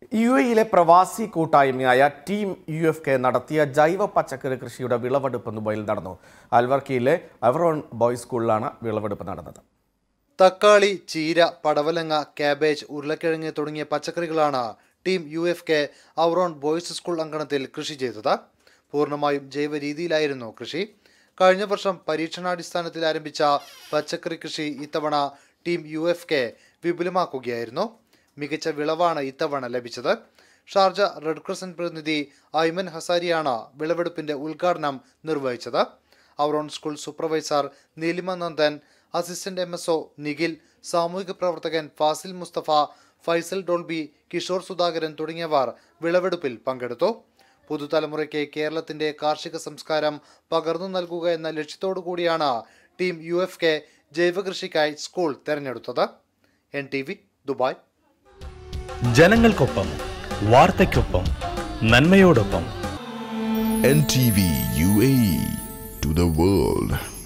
U എയിലെ പ്രവാസി കൂട്ടായ്മയായ ടീം യു എഫ് കെ നടത്തിയ ജൈവ പച്ചക്കറി കൃഷിയുടെ വിളവെടുപ്പ് ദുബൈയിൽ നടന്നു അൽവർക്കിയിലെ അവറോൺ ബോയ്സ് സ്കൂളിലാണ് വിളവെടുപ്പ് നടന്നത് തക്കാളി ചീര പടവലങ്ങ കാബേജ് ഉരുളക്കിഴങ്ങ് തുടങ്ങിയ പച്ചക്കറികളാണ് ടീം യു എഫ് കെ ഔറോൺ ബോയ്സ് സ്കൂൾ അങ്കണത്തിൽ കൃഷി ചെയ്തത് പൂർണ്ണമായും ജൈവ രീതിയിലായിരുന്നു കൃഷി കഴിഞ്ഞ വർഷം പരീക്ഷണാടിസ്ഥാനത്തിൽ ആരംഭിച്ച പച്ചക്കറി കൃഷി ഇത്തവണ ടീം യു എഫ് കെ വിപുലമാക്കുകയായിരുന്നു മികച്ച വിളവാണ് ഇത്തവണ ലഭിച്ചത് ഷാർജ റെഡ് ക്രസന്റ് പ്രതിനിധി ഐമൻ ഹസാരിയാണ് വിളവെടുപ്പിന്റെ ഉദ്ഘാടനം നിർവഹിച്ചത് ഔറോൺ school supervisor Neelima Nandan assistant M S O Nikhil സാമൂഹിക പ്രവർത്തകൻ ഫാസിൽ മുസ്തഫ ഫൈസൽ ഡോൾബി കിഷോർ സുധാകരൻ തുടങ്ങിയവർ വിളവെടുപ്പിൽ പങ്കെടുത്തു പുതുതലമുറയ്ക്ക് കേരളത്തിന്റെ കാർഷിക സംസ്കാരം പകർന്നു നൽകുക എന്ന ലക്ഷ്യത്തോടു കൂടിയാണ് ടീം യു എഫ് കെ ജൈവകൃഷിക്കായി സ്കൂൾ തെരഞ്ഞെടുത്തത് എൻ ടി വി ദുബായ് ജനങ്ങൾക്കൊപ്പം വാർത്തയ്ക്കൊപ്പം നന്മയോടൊപ്പം NTV UAE to the world.